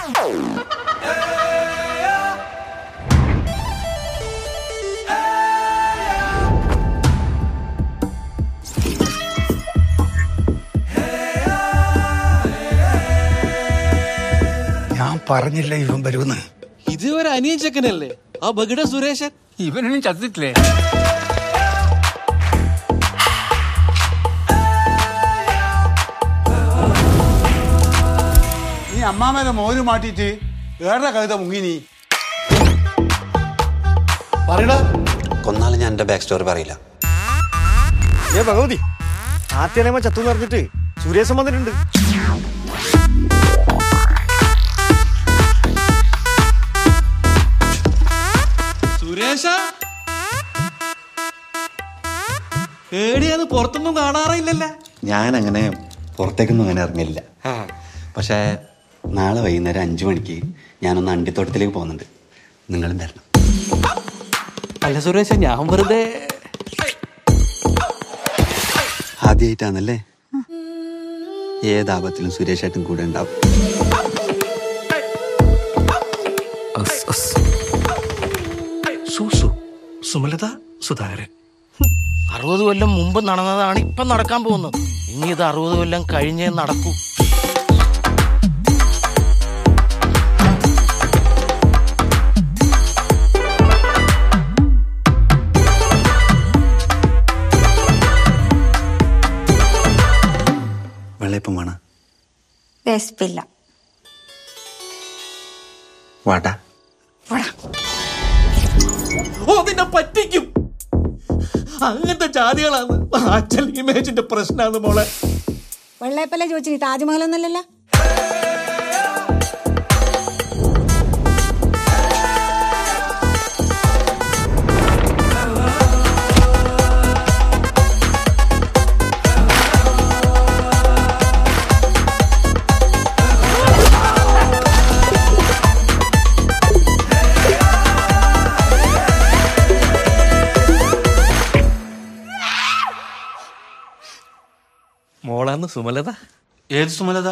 ഞാൻ പറഞ്ഞില്ല ഇവൻ വരുമെന്ന് ഇത് ഒരു അനിയൻ ചെക്കനല്ലേ ആ ബഗിട സുരേഷൻ ഇവനും ചത്തിട്ടില്ലേ നീ അമ്മാമേനെ മോര് മാറ്റിയിട്ട് വേറെ കവിത മുങ്ങി നീ പറയടാ കൊന്നാലും ഞാൻ എന്റെ ബാക്ക് സ്റ്റോറി പറയില്ല ഏ ഭഗവതി ആദ്യമ ചത്തു പറഞ്ഞിട്ട് സുരേശൻ വന്നിട്ടുണ്ട് സുരേഷ ഏടിയാന്ന് പുറത്തൊന്നും കാണാറില്ലല്ലേ ഞാൻ അങ്ങനെ പുറത്തേക്കൊന്നും അങ്ങനെ ഇറങ്ങില്ല പക്ഷേ നാളെ വൈകുന്നേരം അഞ്ചു മണിക്ക് ഞാനൊന്ന് അണ്ടിത്തോട്ടത്തിലേക്ക് പോകുന്നുണ്ട് നിങ്ങളും തരണം അല്ല സുരേഷ ഞാൻ വെറുതെ ആദ്യമായിട്ടാണല്ലേ ഏതാപത്തിലും സുരേഷേട്ടൻ കൂടെ ഉണ്ടാവും സൂസു സുമലത സുധാകരൻ അറുപത് കൊല്ലം മുമ്പ് നടന്നതാണ് ഇപ്പം നടക്കാൻ പോകുന്നത് ഇനി ഇത് അറുപത് കൊല്ലം കഴിഞ്ഞേ നടക്കൂ വെള്ളയപ്പം വേണം വിശപ്പില്ല വാട്ടാ ഓ നിന്നെ പറ്റിക്കും അങ്ങനത്തെ ജാതികളാണ് അച്ഛൻ ഇമേജിന്റെ പ്രശ്നമാണ് മോളെ വെള്ളയപ്പല്ലേ ചോദിച്ചു താജ്മഹൽ ഒന്നല്ലല്ലോ മോളാന്ന് സുമലത ഏത് സുമലത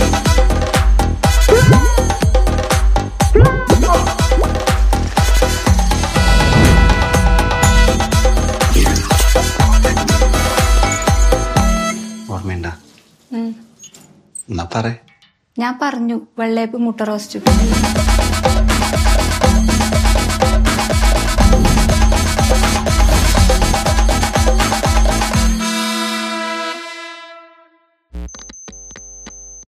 ഓർമ്മയുണ്ട എന്നാ പറ ഞാൻ പറഞ്ഞു വെള്ളയപ്പ് മുട്ട റോസ്റ്റ്